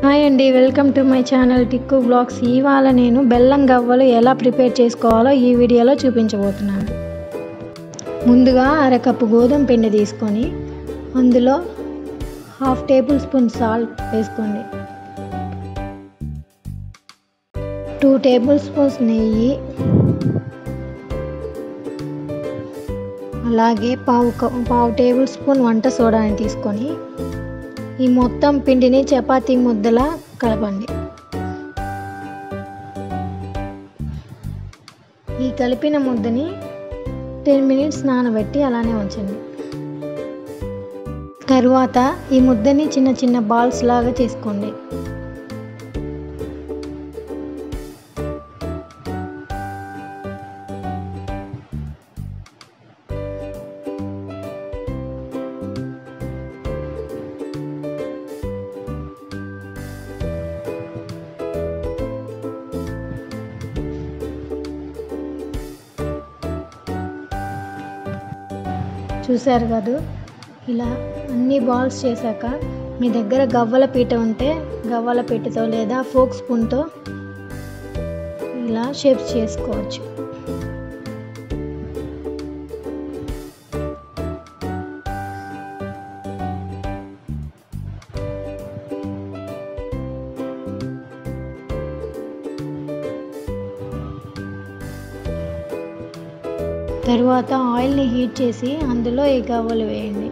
hi అండి welcome to my channel Tikku blogs ఇవాళ నేను బెల్లం గవ్వలు ఎలా ప్రిపేర్ చేసుకోవాలో ఈ వీడియోలో చూపించబోతున్నాను ముందుగా అరకప్పు గోధుమ పిండి తీసుకొని అందులో హాఫ్ టేబుల్ స్పూన్ సాల్ట్ వేసుకోండి టూ టేబుల్ స్పూన్స్ నెయ్యి అలాగే పావు క- పావు టేబుల్ స్పూన్ వంట సోడాని తీసుకొని ఈ మొత్తం పిండిని చపాతీ ముద్దలా కలపండి ఈ కలిపిన ముద్దని టెన్ మినిట్స్ నానబెట్టి అలానే ఉంచండి తరువాత ఈ ముద్దని చిన్న చిన్న బాల్స్ లాగా చేసుకోండి చూశారు కదా ఇలా అన్ని బాల్స్ చేశాక మీ దగ్గర గవ్వల పీట ఉంటే గవ్వల పీటతో లేదా ఫోక్ స్పూన్తో ఇలా షేప్స్ చేసుకోవచ్చు తరువాత ఆయిల్ని హీట్ చేసి అందులో ఈ గవ్వలు వేయండి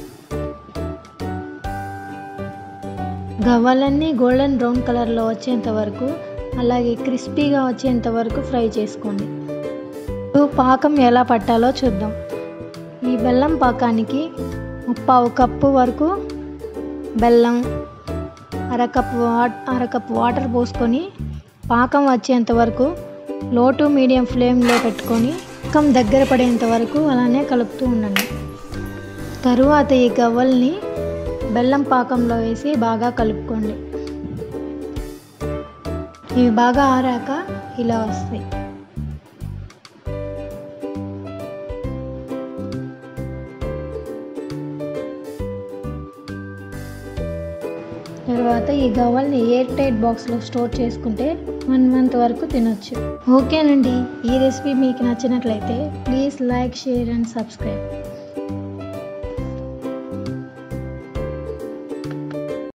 గవ్వలన్నీ గోల్డెన్ బ్రౌన్ కలర్లో వచ్చేంత వరకు అలాగే క్రిస్పీగా వచ్చేంత వరకు ఫ్రై చేసుకోండి ఇప్పుడు పాకం ఎలా పట్టాలో చూద్దాం ఈ బెల్లం పాకానికి ముప్పావు కప్పు వరకు బెల్లం అరకప్పు వా అరకప్పు వాటర్ పోసుకొని పాకం వచ్చేంత వరకు లో టు మీడియం ఫ్లేమ్లో పెట్టుకొని పాకం దగ్గర పడేంత వరకు అలానే కలుపుతూ ఉండండి తరువాత ఈ గవ్వల్ని బెల్లం పాకంలో వేసి బాగా కలుపుకోండి ఇవి బాగా ఆరాక ఇలా వస్తాయి తర్వాత ఈ గవ్వల్ని ఎయిర్ టైట్ బాక్స్లో స్టోర్ చేసుకుంటే వన్ మంత్ వరకు తినొచ్చు ఓకేనండి ఈ రెసిపీ మీకు నచ్చినట్లయితే please like share and subscribe